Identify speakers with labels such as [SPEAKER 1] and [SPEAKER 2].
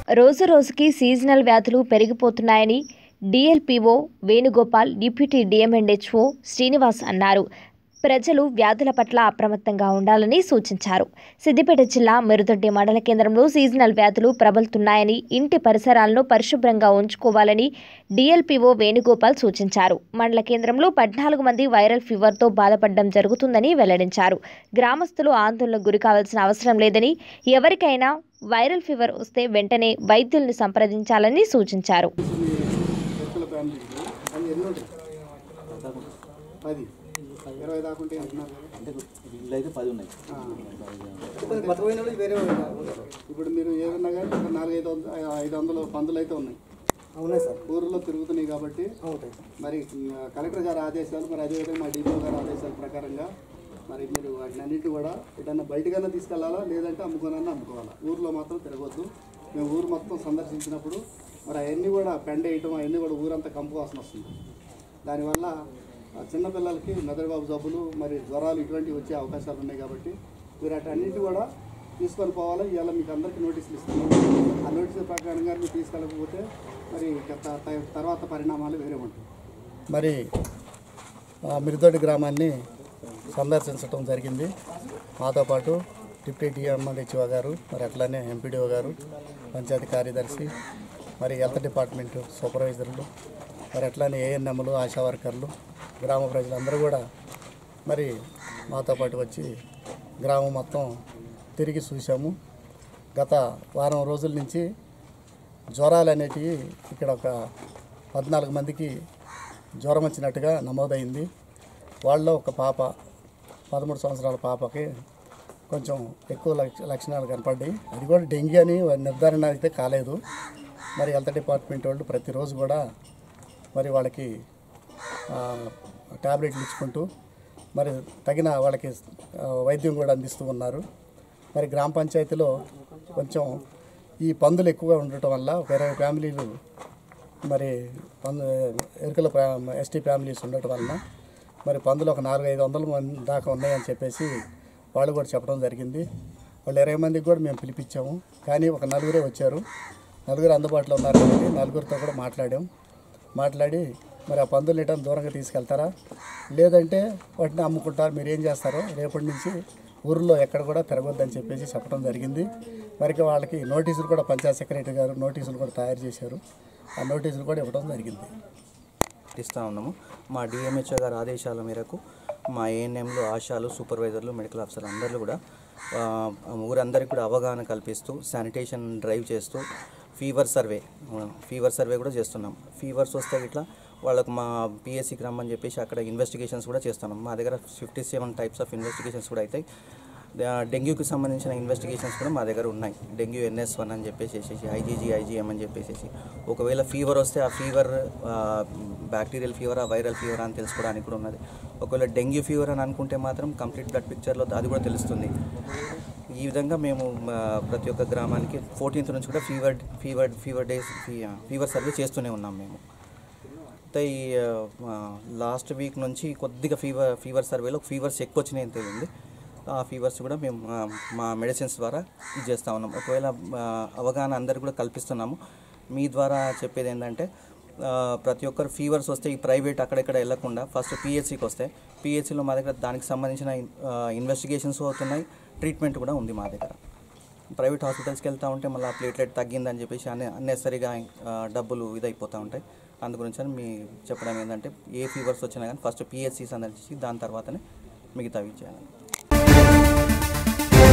[SPEAKER 1] రోజు రోజుకి సీజనల్ వ్యాధులు పెరిగిపోతున్నాయని DLPO Venugopal deputy D M and H O Srinivas అన్నారు ప్రజలు వ్యాధుల పట్ల అప్రమత్తంగా ఉండాలని సూచించారు సిద్దిపేట జిల్లా మెరుదొడ్డి మండల కేంద్రంలో సీజనల్ వ్యాధులు ప్రబలుతున్నాయని ఇంటి పరిసరాలను పరిశుభ్రంగా ఉంచుకోవాలని డిఎల్పిఓ వేణుగోపాల్ సూచించారు మండల కేంద్రంలో పద్నాలుగు మంది వైరల్ ఫీవర్తో బాధపడడం జరుగుతుందని వెల్లడించారు గ్రామస్తులు ఆందోళనకు గురి కావాల్సిన అవసరం లేదని ఎవరికైనా వైరల్ ఫీవర్ వస్తే వెంటనే వైద్యుల్ని సంప్రదించాలని సూచించారు
[SPEAKER 2] ఎరుకల ఫ్యామిలీకి అవి ఎన్ని ఉంటాయి పది ఇరవై దాకా ఉంటే అంటున్నారు కదా
[SPEAKER 3] అంటే ఇల్లు అయితే పది ఉన్నాయి
[SPEAKER 2] ఆ. ఇప్పుడు మీరు ఏదన్నా కానీ ఒక నాలుగైదు వంద ఐదు వందల పందులు అయితే ఉన్నాయి
[SPEAKER 4] అవునా సార్
[SPEAKER 2] ఊర్లో తిరుగుతున్నాయి కాబట్టి
[SPEAKER 4] అవుతాయి
[SPEAKER 2] మరి ఆ, కలెక్టర్ గారి ఆదేశాలు మరి అదేవిధంగా మా డిపో గారి ఆదేశాల ప్రకారంగా మరి మీరు వాటిని అన్నింటి కూడా ఎటన్నా బయటకైనా తీసుకెళ్లాలా లేదంటే అమ్ముకోనన్నా అమ్ముకోవాలా ఊర్లో మాత్రం తిరగొద్దు మేము ఊరు మొత్తం సందర్శించినప్పుడు మరి అవన్నీ కూడా పెండ వేయటం అవన్నీ కూడా ఊరంతా కంపు వాసన వస్తుంది దానివల్ల ఆ, చిన్నపిల్లలకి మెదడుబాబు జబ్బులు మరి జ్వరాలు ఇటువంటివి వచ్చే అవకాశాలు ఉన్నాయి కాబట్టి మీరు అటన్నింటి కూడా తీసుకొని పోవాలి ఇవాళ మీకు అందరికీ నోటీసులు ఇస్తున్నాం ఆ నోటీసుల ప్రకారంగా మీరు తీసుకెళ్ళకపోతే మరి ఇక త- త- తర్వాత పరిణామాలు వేరే ఉంటాయి మరి మిరుదొడ్డి గ్రామాన్ని సందర్శించడం జరిగింది మాతో పాటు డిప్యూటీ ఎంఎల్హెచ్ఓ గారు మరి అట్లానే ఎంపీడీఓ గారు పంచాయతీ కార్యదర్శి మరి హెల్త్ డిపార్ట్మెంట్ సూపర్వైజర్లు మరి అట్లానే ఏఎన్ఎంలు ఆశా వర్కర్లు గ్రామ ప్రజలందరూ కూడా మరి మాతో పాటు వచ్చి గ్రామం మొత్తం తిరిగి చూసాము గత వారం రోజుల నుంచి జ్వరాలు అనేటివి ఇక్కడ ఒక పద్నాలుగు మందికి జ్వరం వచ్చినట్టుగా నమోదైంది వాళ్ళలో ఒక పాప పదమూడు సంవత్సరాల పాపకి కొంచెం ఎక్కువ లక్ష లక్షణాలు కనపడ్డాయి అది కూడా డెంగ్యూ అని నిర్ధారణ అయితే కాలేదు మరి హెల్త్ డిపార్ట్మెంట్ వాళ్ళు ప్రతిరోజు కూడా మరి వాళ్ళకి ఆ, టాబ్లెట్లు ఇచ్చుకుంటూ మరి తగిన వాళ్ళకి ఆ, వైద్యం కూడా అందిస్తూ ఉన్నారు మరి గ్రామ పంచాయతీలో కొంచెం ఈ పందులు ఎక్కువగా ఉండటం వల్ల ఒక ఇరవై ఫ్యామిలీలు మరి పందు ఎరుకల ఫ్యా- ఎస్టీ ఫ్యామిలీస్ ఉండటం వలన మరి పందులు ఒక నాలుగు ఐదు వందల మంది దాకా ఉన్నాయని చెప్పేసి వాళ్ళు కూడా చెప్పడం జరిగింది వాళ్ళు ఇరవై మందికి కూడా మేము పిలిపించాము కానీ ఒక నలుగురే వచ్చారు నలుగురు అందుబాటులో ఉన్నారు కాబట్టి నలుగురితో కూడా మాట్లాడాం మాట్లాడి మరి ఆ పందులు ఇటం దూరంగా తీసుకెళ్తారా లేదంటే వాటిని అమ్ముకుంటారు మీరు ఏం చేస్తారో రేపటి నుంచి ఊర్లో ఎక్కడ కూడా తిరగొద్దని చెప్పేసి చెప్పడం జరిగింది మరికి వాళ్ళకి నోటీసులు కూడా పంచాయత్ సెక్రటరీ గారు నోటీసులు కూడా తయారు చేశారు ఆ నోటీసులు కూడా ఇవ్వడం జరిగింది
[SPEAKER 3] ఇస్తూ ఉన్నాము మా డిఎంహెచ్ఓ గారి ఆదేశాల మేరకు మా ఏఎన్ఎంలు ఆశాలు సూపర్వైజర్లు మెడికల్ ఆఫీసర్లు అందరూ కూడా ఆ, ఊరందరికీ కూడా అవగాహన కల్పిస్తూ శానిటేషన్ డ్రైవ్ చేస్తూ ఫీవర్ సర్వే ఫీవర్ సర్వే కూడా చేస్తున్నాం ఫీవర్స్ వస్తే ఇట్లా వాళ్ళకు మా పిఎస్సికి రమ్మని చెప్పేసి అక్కడ ఇన్వెస్టిగేషన్స్ కూడా చేస్తున్నాం మా దగ్గర fifty seven types of investigations కూడా అవుతాయి దా- డెంగ్యూకి సంబంధించిన ఇన్వెస్టిగేషన్స్ కూడా మా దగ్గర ఉన్నాయి డెంగ్యూ ఎన్ఎస్ వన్ అని చెప్పేసి ఐజీజీ ఐజీఎం అని చెప్పేసి ఒకవేళ ఫీవర్ వస్తే ఆ ఫీవర్ బ్యాక్టీరియల్ ఫీవరా వైరల్ ఫీవర్ అని తెలుసుకోవడానికి కూడా ఉన్నది ఒకవేళ డెంగ్యూ ఫీవర్ అని అనుకుంటే మాత్రం కంప్లీట్ బ్లడ్ పిక్చర్లో అది కూడా తెలుస్తుంది ఈ విధంగా మేము ఆ, ప్రతి ఒక్క గ్రామానికి ఫోర్టీన్త్ నుంచి కూడా fever fever fever days fever survey చేస్తూనే ఉన్నాం మేము అయితే ఈ లాస్ట్ వీక్ నుంచి కొద్దిగా ఫీవర్ ఫీవర్ సర్వేలో ఫీవర్స్ ఎక్కువ వచ్చినాయని తెలియంది ఆ ఫీవర్స్ కూడా మేము ఆ, మా మెడిసిన్స్ ద్వారా ఇది చేస్తూ ఉన్నాం ఒకవేళ ఆ, అవగాహన అందరు కూడా కల్పిస్తున్నాము మీ ద్వారా చెప్పేది ఏంటంటే ఆ, ప్రతి ఒక్కరు ఫీవర్స్ వస్తే ఈ ప్రైవేట్ అక్కడెక్కడ వెళ్ళకుండా ఫస్ట్ పిహెచ్సికి వస్తే పిహెచ్సిలో మా దగ్గర దానికి సంబంధించిన ఇన్వెస్టిగేషన్స్ అవుతున్నాయి ట్రీట్మెంట్ కూడా ఉంది మా దగ్గర ప్రైవేట్ హాస్పిటల్స్కి వెళ్తూ ఉంటే మళ్ళీ ప్లేట్లెట్ తగ్గిందని చెప్పేసి అనే అన్నెసరిగా డబ్బులు ఇదైపోతూ ఉంటాయి అందు గురించి అని మీ చెప్పడం ఏంటంటే ఏ ఫీవర్స్ వచ్చినా కానీ ఫస్ట్ పిహెచ్సి సందర్శించి దాని తర్వాతనే మిగతావి చేయాలి